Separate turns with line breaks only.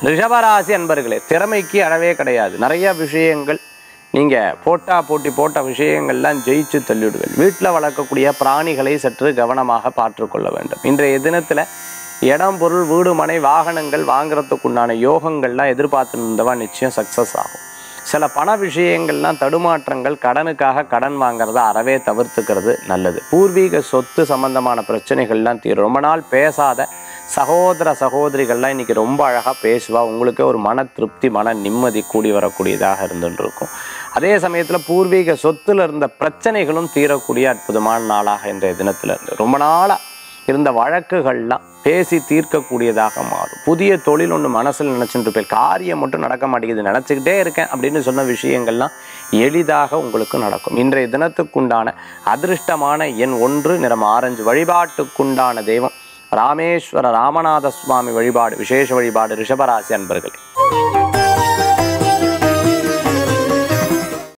ரிஷபராசி அன்பர்களே திறமைக்கு அளவே கிடையாது நிறைய விஷயங்கள் நீங்கள் போட்டா போட்டி போட்ட விஷயங்கள்லாம் ஜெயிச்சு தள்ளிவிடுங்கள் வீட்டில் வளர்க்கக்கூடிய பிராணிகளை சற்று கவனமாக பார்த்துக்கொள்ள வேண்டும் இன்றைய தினத்தில் இடம் பொருள் வீடு மனை வாகனங்கள் வாங்குறதுக்குண்டான யோகங்கள்லாம் எதிர்பார்த்து இருந்தவா நிச்சயம் சக்ஸஸ் ஆகும் சில பண விஷயங்கள்லாம் தடுமாற்றங்கள் கடனுக்காக கடன் வாங்குறத அறவே தவிர்த்துக்கிறது நல்லது பூர்வீக சொத்து சம்பந்தமான பிரச்சனைகள்லாம் தீரும் ரொம்ப நாள் பேசாத சகோதர சகோதரிகள்லாம் இன்னைக்கு ரொம்ப அழகாக பேசுவா உங்களுக்கே ஒரு மன திருப்தி மன நிம்மதி கூடி வரக்கூடியதாக இருந்துட்டு இருக்கும் அதே சமயத்தில் பூர்வீக சொத்துல இருந்த பிரச்சனைகளும் தீரக்கூடிய அற்புதமான நாளாக இன்றைய தினத்துல இருந்து ரொம்ப நாளாக இருந்த வழக்குகள்லாம் பேசி தீர்க்கக்கூடியதாக மாறும் புதிய தொழில் ஒன்று மனசில் நினச்சிட்டு இருப்பேன் காரியம் மட்டும் நடக்க மாட்டேங்குது நினச்சிக்கிட்டே இருக்கேன் அப்படின்னு சொன்ன விஷயங்கள்லாம் எளிதாக உங்களுக்கு நடக்கும் இன்றைய தினத்துக்குண்டான அதிர்ஷ்டமான எண் ஒன்று நிறம் ஆரஞ்சு வழிபாட்டுக்குண்டான தெய்வம் ராமேஸ்வர ராமநாத சுவாமி வழிபாடு விசேஷ வழிபாடு ரிஷபராசி அன்பர்களே